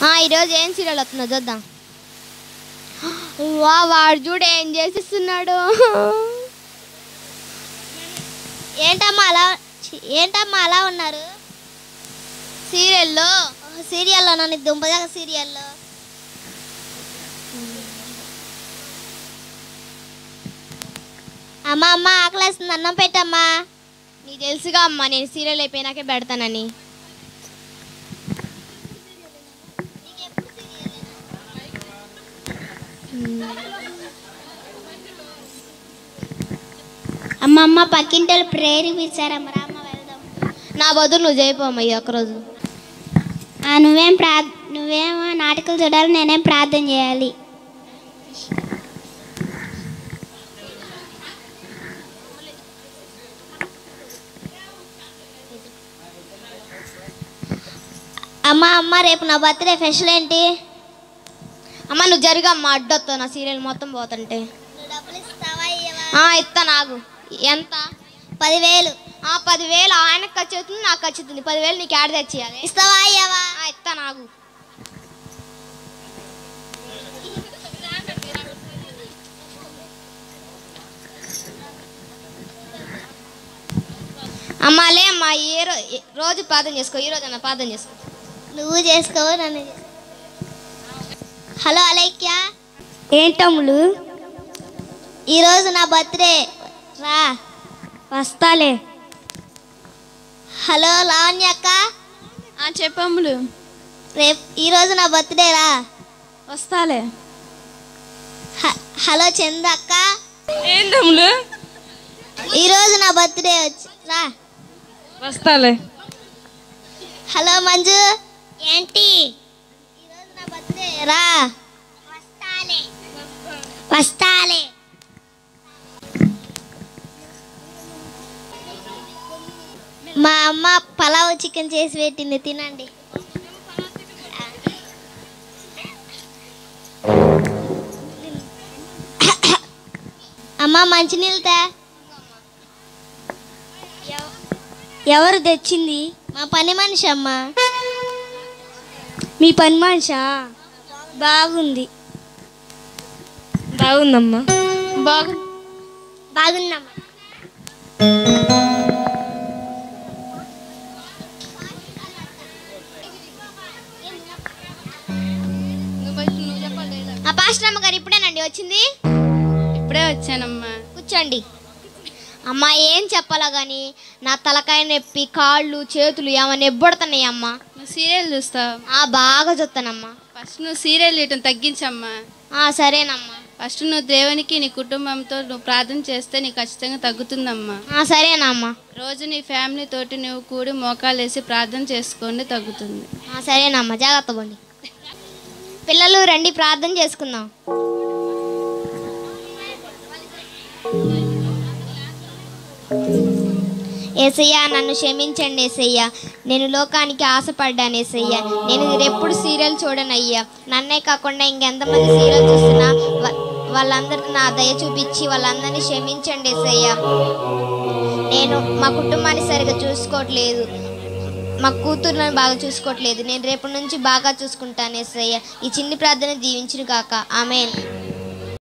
ఆ, ఈరోజు ఏం సీరియల్ వస్తుందో చూద్దాం వా వాడు చూడు ఏం చేసిస్తున్నాడు ఏంటమ్మా అలా ఛీ, ఏంటమ్మా అలా ఉన్నారు సీరియల్లో సీరియల్లో నన్ను దుంపదాక సీరియల్లో అమ్మ అమ్మ ఆకలేస్తుంది అన్నం పెట్టమ్మా నీకు తెలుసుగా అమ్మా నేను సీరియల్ అయిపోయినాకే పెడతానని అమ్మ అమ్మ పక్కింటి వాళ్ళు ప్రేయర్ పిలిచారమ్మ రామ్మ వెళ్దాం నా బదులు నువ్వు చేయిపోమ్మా ఈ ఒక్కరోజు ఆ, నువ్వేం ప్రా నువ్వేమో నాటకాలు చూడాలి నేనేం ప్రార్థన చేయాలి అమ్మ అమ్మ రేపు నా బర్త్డే ఫెస్టివల్ ఏంటి అమ్మ నువ్వు జరుగమ్మా అడ్డొస్తావు నా సీరియల్ మొత్తం పోతుంటే ఆ, ఇస్తా నాకు ఎంత పదివేలు ఆ పదివేలు ఆయనకు ఖర్చు అవుతుంది నాకు ఖర్చు అవుతుంది పదివేలు నీకు యాడ్ తెచ్చేయాలి ఇస్తావా అయ్యావా ఆ, ఇస్తా నాకు అమ్మా లే అమ్మా ఏ రో ఏ- రోజు ప్రార్థన చేసుకో ఈ రోజు అన్న ప్రార్థన చేసుకో నువ్వు చేసుకోవు నన్ను చేసుకో. హలో అలైక్య ఏంటమ్ములు ఈరోజు నా బర్త్డే రా వస్తాలే హలో లావణ్య అక్క చెప్పమ్ములు రేపు ఈరోజు నా బర్త్డే రా వస్తాలే హ- హలో చందు అక్క ఏంటమ్ములు ఈరోజు నా బర్త్డే వచ్చి రా వస్తాలే హలో మంజు ఏంటి ఈరోజు నా బర్త్డే రా వస్తాలే వస్తాలే మా అమ్మ పలావ్ చికెన్ చేసి పెట్టింది తినండి అమ్మ మంచినీళ్ళతే ఎవరు తెచ్చింది మా పని మనిషి అమ్మ మీ పని మనిషా బాగుంది బాగుందమ్మా బాగు బాగుందమ్మా ఆ పాస్టర్ అమ్మగారు ఇప్పుడేనండి వచ్చింది ఇప్పుడే వచ్చానమ్మా కూర్చోండి అమ్మా ఏం చెప్పాలా కానీ నా తలకాయ నొప్పి కాళ్ళు చేతులు ఏమైనా ఎబ్బడుతున్నాయి అమ్మా నువ్వు సీరియల్ చూస్తావు ఆ బాగా చూస్తానమ్మా ఫస్ట్ నువ్వు సీరియల్ చూడటం తగ్గించమ్మా ఆ సరేనమ్మా ఫస్ట్ నువ్వు దేవునికి నీ కుటుంబంతో నువ్వు ప్రార్థన చేస్తే నీకు ఖచ్చితంగా తగ్గుతుందమ్మా ఆ సరేనమ్మా రోజు నీ ఫ్యామిలీ తోటి నువ్వు కూడి మోకాలు వేసి ప్రార్థన చేసుకోండి తగ్గుతుంది ఆ సరేనమ్మా జాగ్రత్త పోండి పిల్లలు రండి ప్రార్థన చేసుకుందాం ఏసయ్య నన్ను క్షమించండి ఏసయ్య నేను లోకానికి ఆశపడ్డాను ఏసయ్య నేను ఎప్పుడు సీరియల్ చూడనయ్యా నన్నే కాకుండా ఇంకెంతమంది సీరియల్ చూస్తున్నా వా- వాళ్ళందరికీ నా దయ చూపించి వాళ్ళందరినీ క్షమించండి ఏసయ్య నేను మా కుటుంబాన్ని సరిగా చూసుకోవట్లేదు మా కూతురుని బాగా చూసుకోవట్లేదు నేను రేపటి నుంచి బాగా చూసుకుంటాను ఏసయ్య ఈ చిన్ని ప్రార్థన దీవించును కాక ఆమెన్